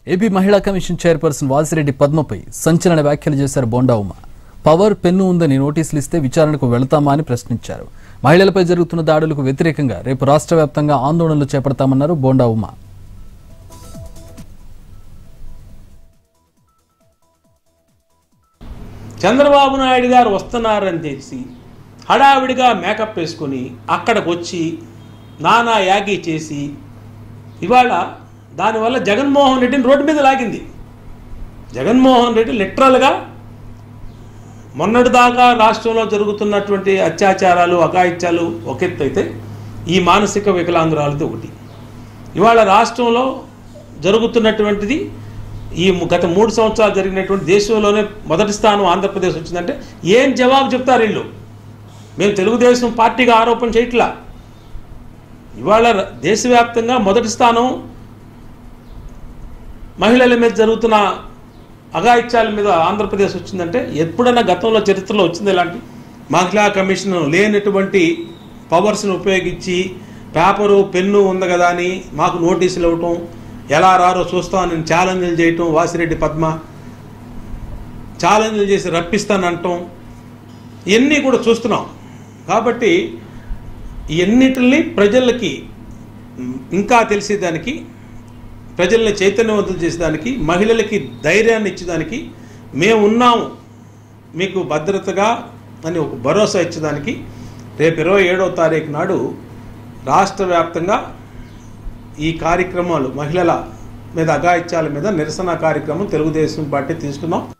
AP మహిళా commission chairperson Vasireddy పద్మపై సంచలన వ్యాఖ్యలు చేశారు బోండా ఉమ పవర్ పెన్ను ఉందని నోటీసులు ఇస్తే విచారణకు వెళతామా అని ప్రశ్నించారు మహిళలపై జరుగుతున్న దాడులకు వ్యతిరేకంగా రేపు రాష్ట్ర వ్యాప్తంగా ఆందోళనలు చేపడతామన్నారు బోండా ఉమ చంద్రబాబు నాయుడు గారు వస్తున్నారని తెలిసి హడావిడిగా మేకప్ వేసుకొని అక్కడికి వచ్చి నానా యాగి చేసి ఇవాళ దానివల్ల జగన్మోహన్ రెడ్డిని రోడ్డు మీద లాగింది జగన్మోహన్ రెడ్డి లిటరల్గా మొన్నటిదాకా రాష్ట్రంలో జరుగుతున్నటువంటి అత్యాచారాలు అఘాయిత్యాలు ఒక ఎత్తు అయితే ఈ మానసిక వికలాంగురాలది ఒకటి ఇవాళ రాష్ట్రంలో జరుగుతున్నటువంటిది ఈ ము- గత మూడు సంవత్సరాలు జరిగినటువంటి దేశంలోనే మొదటి స్థానం ఆంధ్రప్రదేశ్ వచ్చిందంటే ఏం జవాబు చెప్తారు వీళ్ళు మేము తెలుగుదేశం పార్టీగా ఆరోపణ చేయట్లా ఇవాళ ర- దేశవ్యాప్తంగా మొదటి స్థానం మహిళల మీద జరుగుతున్న అఘాయిత్యాల మీద ఆంధ్రప్రదేశ్ వచ్చిందంటే ఎప్పుడైనా గతంలో చరిత్రలో వచ్చింది ఇలాంటి మహిళా కమిషన్ లేనటువంటి పవర్స్ని ఉపయోగించి పేపరు పెన్ను ఉంది కదా అని మాకు నోటీసులు ఇవ్వటం ఎలా రారో చూస్తామని ఛాలెంజ్లు చేయటం వాసిరెడ్డి పద్మ ఛాలెంజ్లు చేసి రప్పిస్తానంటాం ఇవన్నీ కూడా చూస్తున్నాం కాబట్టి ఇవన్నిటిని ప్రజలకి ఇంకా తెలిసేదానికి ప్రజల్ని చైతన్యవంతం చేసేదానికి మహిళలకి ధైర్యాన్ని ఇచ్చేదానికి మేము ఉన్నాము మీకు భద్రతగా అని ఒక భరోసా ఇచ్చేదానికి రేపు ఇరవై ఏడవ తారీఖు నాడు రాష్ట్ర వ్యాప్తంగా ఈ కార్యక్రమాలు మహిళల మీద అఘాయిత్యాల మీద నిరసన కార్యక్రమం తెలుగుదేశం పార్టీ తీసుకున్నాం